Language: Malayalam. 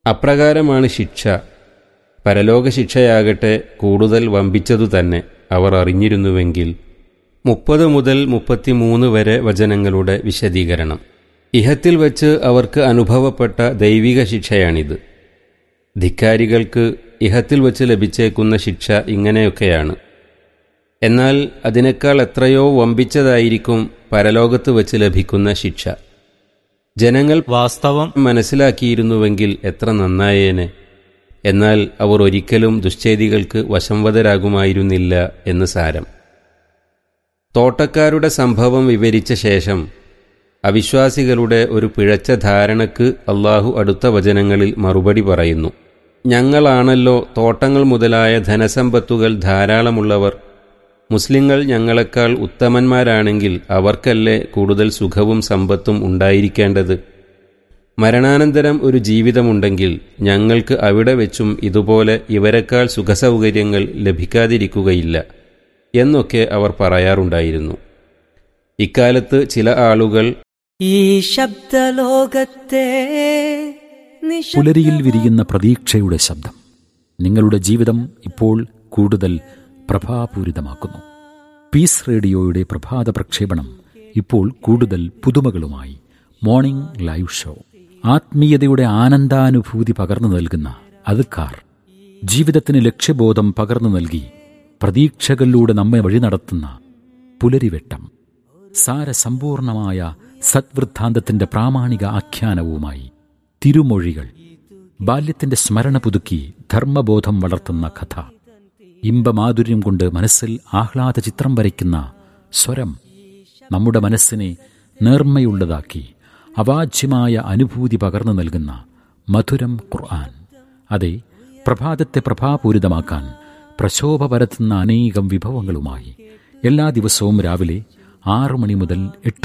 അപ്രകാരമാണ് ശിക്ഷ പരലോക ശിക്ഷയാകട്ടെ കൂടുതൽ വമ്പിച്ചതു തന്നെ അവർ അറിഞ്ഞിരുന്നുവെങ്കിൽ മുപ്പത് മുതൽ മുപ്പത്തിമൂന്ന് വരെ വചനങ്ങളുടെ വിശദീകരണം ഇഹത്തിൽ വച്ച് അവർക്ക് അനുഭവപ്പെട്ട ദൈവിക ശിക്ഷയാണിത് ധിക്കാരികൾക്ക് ഇഹത്തിൽ വച്ച് ലഭിച്ചേക്കുന്ന ശിക്ഷ ഇങ്ങനെയൊക്കെയാണ് എന്നാൽ അതിനേക്കാൾ എത്രയോ വമ്പിച്ചതായിരിക്കും പരലോകത്ത് വച്ച് ലഭിക്കുന്ന ശിക്ഷ ജനങ്ങൾ വാസ്തവം മനസ്സിലാക്കിയിരുന്നുവെങ്കിൽ എത്ര നന്നായേനെ എന്നാൽ അവർ ഒരിക്കലും ദുശ്ചേതികൾക്ക് വശംവദരാകുമായിരുന്നില്ല എന്ന് സാരം തോട്ടക്കാരുടെ സംഭവം വിവരിച്ച ശേഷം അവിശ്വാസികളുടെ ഒരു പിഴച്ച ധാരണക്ക് അള്ളാഹു അടുത്ത വചനങ്ങളിൽ മറുപടി പറയുന്നു ഞങ്ങളാണല്ലോ തോട്ടങ്ങൾ മുതലായ ധനസമ്പത്തുകൾ ധാരാളമുള്ളവർ മുസ്ലിങ്ങൾ ഞങ്ങളെക്കാൾ ഉത്തമന്മാരാണെങ്കിൽ അവർക്കല്ലേ കൂടുതൽ സുഖവും സമ്പത്തും ഉണ്ടായിരിക്കേണ്ടത് മരണാനന്തരം ഒരു ജീവിതമുണ്ടെങ്കിൽ ഞങ്ങൾക്ക് അവിടെ വെച്ചും ഇതുപോലെ ഇവരെക്കാൾ സുഖസൗകര്യങ്ങൾ ലഭിക്കാതിരിക്കുകയില്ല എന്നൊക്കെ അവർ പറയാറുണ്ടായിരുന്നു ഇക്കാലത്ത് ചില ആളുകൾ ഈ ശബ്ദലോകത്തെ പുലരിയിൽ വിരിയുന്ന പ്രതീക്ഷയുടെ ശബ്ദം നിങ്ങളുടെ ജീവിതം ഇപ്പോൾ കൂടുതൽ പ്രഭാപൂരിതമാക്കുന്നു പീസ് റേഡിയോയുടെ പ്രഭാത പ്രക്ഷേപണം ഇപ്പോൾ കൂടുതൽ പുതുമകളുമായി മോർണിംഗ് ലൈവ് ഷോ ആത്മീയതയുടെ ആനന്ദാനുഭൂതി പകർന്നു നൽകുന്ന അതുക്കാർ ജീവിതത്തിന് ലക്ഷ്യബോധം പകർന്നു നൽകി പ്രതീക്ഷകളിലൂടെ നമ്മെ വഴി നടത്തുന്ന പുലരിവെട്ടം സാരസമ്പൂർണമായ സദ്വൃത്താന്തത്തിന്റെ പ്രാമാണിക ആഖ്യാനവുമായി തിരുമൊഴികൾ ബാല്യത്തിന്റെ സ്മരണ പുതുക്കി ധർമ്മബോധം വളർത്തുന്ന കഥ ഇമ്പമാധുര്യം കൊണ്ട് മനസ്സിൽ ആഹ്ലാദ ചിത്രം വരയ്ക്കുന്ന സ്വരം നമ്മുടെ മനസ്സിനെ നേർമ്മയുള്ളതാക്കി അവാച്യമായ അനുഭൂതി പകർന്നു നൽകുന്ന മധുരം ഖുർആൻ അതെ പ്രഭാതത്തെ പ്രഭാപൂരിതമാക്കാൻ പ്രശോഭ പരത്തുന്ന അനേകം വിഭവങ്ങളുമായി എല്ലാ ദിവസവും രാവിലെ ആറു മണി മുതൽ എട്ട്